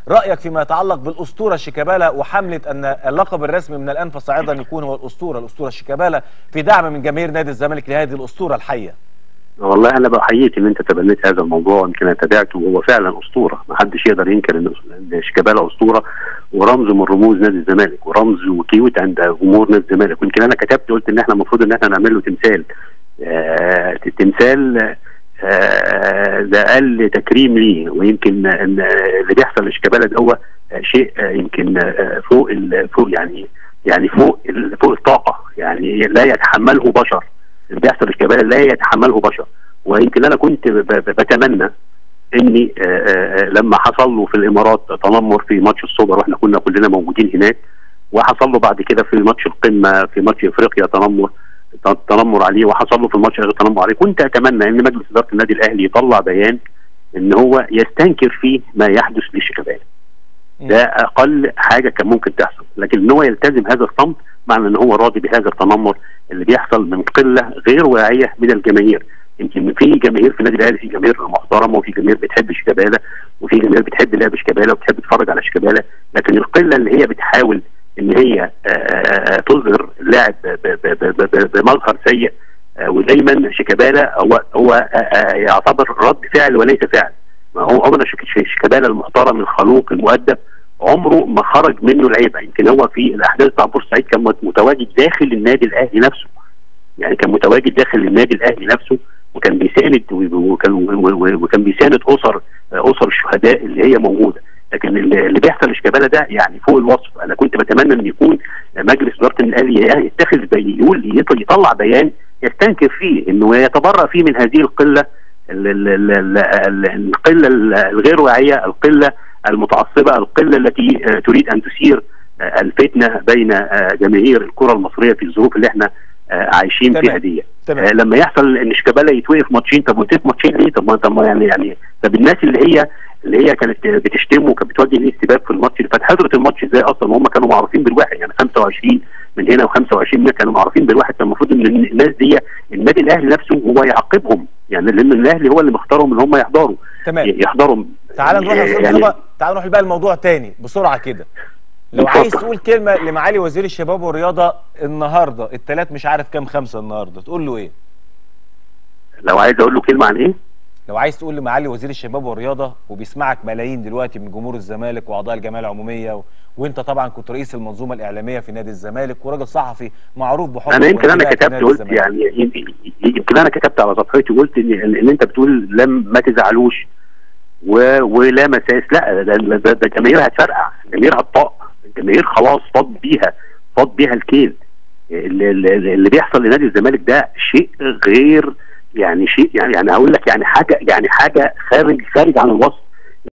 رايك فيما يتعلق بالاسطوره شيكابالا وحمله ان اللقب الرسمي من الان فصاعدا يكون هو الاسطوره الاسطوره شيكابالا في دعم من جماهير نادي الزمالك لهذه الاسطوره الحيه والله انا بحييك ان انت تبنيت هذا الموضوع يمكن انا تابعته وهو فعلا اسطوره ما حدش يقدر ينكر ان إن شيكابالا اسطوره ورمز من رموز نادي الزمالك ورمز وكيوت عند جمهور نادي الزمالك ويمكن انا كتبت قلت ان احنا المفروض ان احنا نعمل له تمثال آه تمثال آه ده اقل تكريم ليه ويمكن ان اللي بيحصل لشيكابالا ده هو آه، شيء آه، يمكن آه، فوق ال- فوق يعني يعني فوق ال- فوق الطاقه يعني لا يتحمله بشر اللي بيحصل لشيكابالا لا يتحمله بشر ويمكن انا كنت ب- ب- بتمنى اني آه، آه، لما حصل له في الامارات تنمر في ماتش السوبر واحنا كنا كلنا موجودين هناك وحصل له بعد كده في ماتش القمه في ماتش افريقيا تنمر تنمر عليه وحصل له في الماتش الاخير تنمر عليه كنت اتمنى ان مجلس اداره النادي الاهلي يطلع بيان ان هو يستنكر فيه ما يحدث لشيكابالا ده اقل حاجه كان ممكن تحصل لكن ان هو يلتزم هذا الصمت معنى ان هو راضي بهذا التنمر اللي بيحصل من قله غير واعيه من الجماهير يمكن في جماهير في النادي الاهلي في جماهير محترمه وفي جماهير بتحب شيكابالا وفي جماهير بتحب لعب شيكابالا وبتحب تتفرج على شيكابالا لكن القله اللي هي بتحاول ان هي آه، آه، تظهر اللاعب ب- ب- ب- ب- ب- بمظهر سيء آه، ودايما شيكابالا هو هو آه، آه، يعتبر رد فعل وليس فعل ما هو عمر شيك- شيكابالا المحترم الخلوق المؤدب عمره ما خرج منه العيبه يمكن هو في الاحداث بتاع بورسعيد كان متواجد داخل النادي الاهلي نفسه يعني كان متواجد داخل النادي الاهلي نفسه وكان بيساند وكان وكان بيساند اسر اسر الشهداء اللي هي موجوده لكن اللي اللي بيحصل لشيكابالا ده يعني فوق الوصف انا كنت بتمنى ان يكون مجلس اداره الاهلي يتخذ بي- يقول يط- يطلع بيان يستنكر فيه انه يتبرأ فيه من هذه القله ال- ال- ال- ال- ال- القله الغير واعيه القله المتعصبه القله التي آه، تريد ان تثير آه، الفتنه بين آه، جماهير الكره المصريه في الظروف اللي احنا آه، عايشين تمام. فيها دي تمام. آه، لما يحصل ان شيكابالا يتوقف ماتشين طب وقف ماتشين ليه طب ما طب ما يعني يعني طب الناس اللي هي اللي هي كانت بتشتمه وكانت بتوجه ليه استباب في الماتش اللي فات حضرت الماتش ازاي اصلا وهم كانوا معروفين بالواحد يعني 25 من هنا و25 من هنا كانوا معروفين بالواحد كان المفروض ان الناس دي النادي الاهلي نفسه هو يعاقبهم يعني لان الاهلي هو اللي مختارهم ان هم يحضروا تمام. يحضروا تعال نروح يا استاذ يعني مصطفى تعال نروح بقى الموضوع تاني بسرعه كده لو اتفضل. عايز تقول كلمه لمعالي وزير الشباب والرياضه النهارده الثلاث مش عارف كام خمسه النهارده تقول له ايه لو عايز اقول له كلمه عن ايه لو عايز تقول لمعالي وزير الشباب والرياضه وبيسمعك ملايين دلوقتي من جمهور الزمالك واعضاء الجمعيه العموميه و... وانت طبعا كنت رئيس المنظومه الاعلاميه في نادي الزمالك وراجل صحفي معروف بحب انا يمكن انا كتبت قلت يعني يمكن انا كتبت على صفحتي وقلت ان ان انت بتقول لم ما تزعلوش و... ولا مساس لا ده, ده, ده, ده جماهير هتفرقع جماهير هتطاق الجماهير خلاص فاض بيها فاض بيها الكيل اللي, اللي اللي بيحصل لنادي الزمالك ده شيء غير يعني شيء يعني يعني هقول لك يعني حاجه يعني حاجه خارج خارج عن الوصف